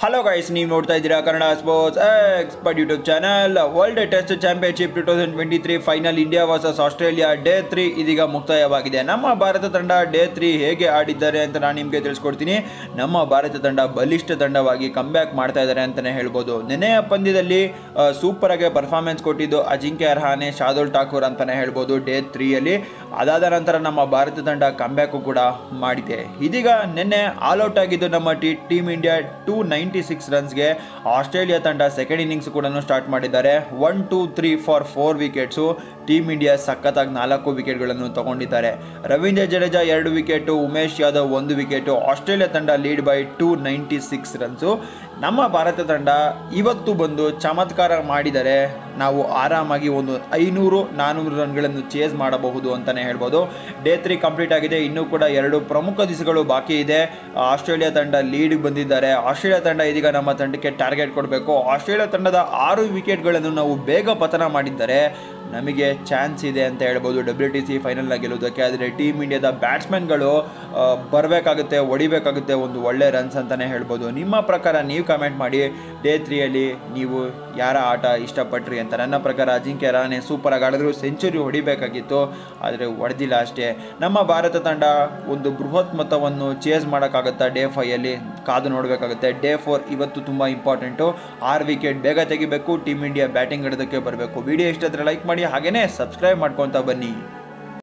hello guys ನೀವು ನೋಡ್ತಾ ಇದ್ದೀರಾ Kannada sports expert YouTube channel world test championship two thousand twenty three final India versus Australia day three ಇದೀಗ ಮುಕ್ತಾಯವಾಗಿದೆ ನಮ್ಮ ಭಾರತ ತಂಡ ಡೇ ತ್ರೀ ಹೇಗೆ ಆಡಿದ್ದಾರೆ ಅಂತ ನಾನು ನಿಮಗೆ ತಿಳಿಸ್ಕೊಡ್ತೀನಿ ನಮ್ಮ ಭಾರತ ತಂಡ ಬಲಿಷ್ಠ ತಂಡವಾಗಿ ಕಮ್ಬ್ಯಾಕ್ ಮಾಡ್ತಾ ಇದ್ದಾರೆ ಅಂತಲೇ ಹೇಳ್ಬೋದು ನೆನೆಯ ಪಂದ್ಯದಲ್ಲಿ ಸೂಪರ್ ಆಗಿ ಪರ್ಫಾರ್ಮೆನ್ಸ್ ಕೊಟ್ಟಿದ್ದು ಅಜಿಂಕ್ಯ ರಹಾನೆ ಶಾರ್ದುಲ್ ಠಾಕೂರ್ ಅಂತಲೇ ಹೇಳ್ಬೋದು ಡೇ ತ್ರೀಯಲ್ಲಿ ಅದಾದ ನಂತರ ನಮ್ಮ ಭಾರತ ತಂಡ ಕಮ್ಬ್ಯಾಕು ಕೂಡ ಮಾಡಿದೆ ಇದೀಗ ನಿನ್ನೆ ಆಲ್ ಔಟ್ ಆಗಿದ್ದು ನಮ್ಮ T team India two ninety six ರನ್ಸ್ಗೆ ಆಸ್ಟ್ರೇಲಿಯಾ ತಂಡ ಸೆಕೆಂಡ್ ಇನ್ನಿಂಗ್ಸ್ ಕೂಡ ಸ್ಟಾರ್ಟ್ ಮಾಡಿದ್ದಾರೆ one two three four four wickets team India ಸಖತ್ತಾಗಿ ನಾಲ್ಕು ವಿಕೆಟ್ಗಳನ್ನು ತಗೊಂಡಿದ್ದಾರೆ ರವೀಂದ್ರ ಜಡೇಜಾ ಎರಡು ವಿಕೆಟು ಉಮೇಶ್ ಯಾದವ್ ಒಂದು ವಿಕೆಟು ಆಸ್ಟ್ರೇಲಿಯಾ ತಂಡ lead by two ninety six runs ನಮ್ಮ ಭಾರತ ತಂಡ ಇವತ್ತು ಬಂದು ಚಮತ್ಕಾರ ಮಾಡಿದರೆ ನಾವು ಆರಾಮಾಗಿ ಒಂದು ಐನೂರು ನಾನ್ನೂರು ರನ್ಗಳನ್ನು ಚೇಸ್ ಮಾಡಬಹುದು ಅಂತಲೇ ಹೇಳ್ಬೋದು ಡೇ ತ್ರೀ ಕಂಪ್ಲೀಟ್ ಆಗಿದೆ ಇನ್ನೂ ಕೂಡ ಎರಡು ಪ್ರಮುಖ ದಿವಸಗಳು ಬಾಕಿ ಇದೆ ಆಸ್ಟ್ರೇಲಿಯಾ ತಂಡ ಲೀಡ್ ಬಂದಿದ್ದಾರೆ ಆಸ್ಟ್ರೇಲಿಯಾ ತಂಡ ಇದೀಗ ನಮ್ಮ ತಂಡಕ್ಕೆ ಟಾರ್ಗೆಟ್ ಕೊಡಬೇಕು ಆಸ್ಟ್ರೇಲಿಯಾ ತಂಡದ ಆರು ವಿಕೆಟ್ಗಳನ್ನು ನಾವು ಬೇಗ ಪತನ ಮಾಡಿದ್ದರೆ ನಮಗೆ ಚಾನ್ಸ್ ಇದೆ ಅಂತ ಹೇಳ್ಬೋದು ಡಬ್ಲ್ಯೂ ಟಿ ಸಿ ಫೈನಲ್ನ ಗೆಲ್ಲೋದಕ್ಕೆ ಆದರೆ ಟೀಮ್ ಇಂಡಿಯಾದ ಬ್ಯಾಟ್ಸ್ಮನ್ಗಳು ಬರಬೇಕಾಗುತ್ತೆ ಹೊಡಿಬೇಕಾಗುತ್ತೆ ಒಂದು ಒಳ್ಳೆ ರನ್ಸ್ ಅಂತಲೇ ಹೇಳ್ಬೋದು ನಿಮ್ಮ ಪ್ರಕಾರ ನೀವು ಕಮೆಂಟ್ ಮಾಡಿ ಡೇ ತ್ರೀಯಲ್ಲಿ ನೀವು ಯಾರ ಆಟ ಇಷ್ಟಪಟ್ರಿ ಅಂತ ನನ್ನ ಪ್ರಕಾರ ಅಜಿಂಕ್ಯ ರಹಾನೆ ಸೂಪರ್ ಆಗಿ ಆಡಿದ್ರು ಸೆಂಚುರಿ ಹೊಡಿಬೇಕಾಗಿತ್ತು ಆದರೆ ಹೊಡೆದಿಲ್ಲ ಅಷ್ಟೇ ನಮ್ಮ ಭಾರತ ತಂಡ ಒಂದು ಬೃಹತ್ ಮೊತ್ತವನ್ನು ಚೇಸ್ ಮಾಡೋಕ್ಕಾಗುತ್ತಾ ಡೇ ಫೈಯಲ್ಲಿ ಕಾದು ನೋಡಬೇಕಾಗುತ್ತೆ ಡೇ ಫೋರ್ ಇವತ್ತು ತುಂಬ ಇಂಪಾರ್ಟೆಂಟು ಆರು ವಿಕೆಟ್ ಬೇಗ ತೆಗಿಬೇಕು ಟೀಮ್ ಇಂಡಿಯಾ ಬ್ಯಾಟಿಂಗ್ ಹಿಡಿದಕ್ಕೆ ಬರಬೇಕು ವಿಡಿಯೋ ಇಷ್ಟ ಲೈಕ್ ಮಾಡಿ ಹಾಗೆಯೇ ಸಬ್ಸ್ಕ್ರೈಬ್ ಮಾಡ್ಕೊತಾ ಬನ್ನಿ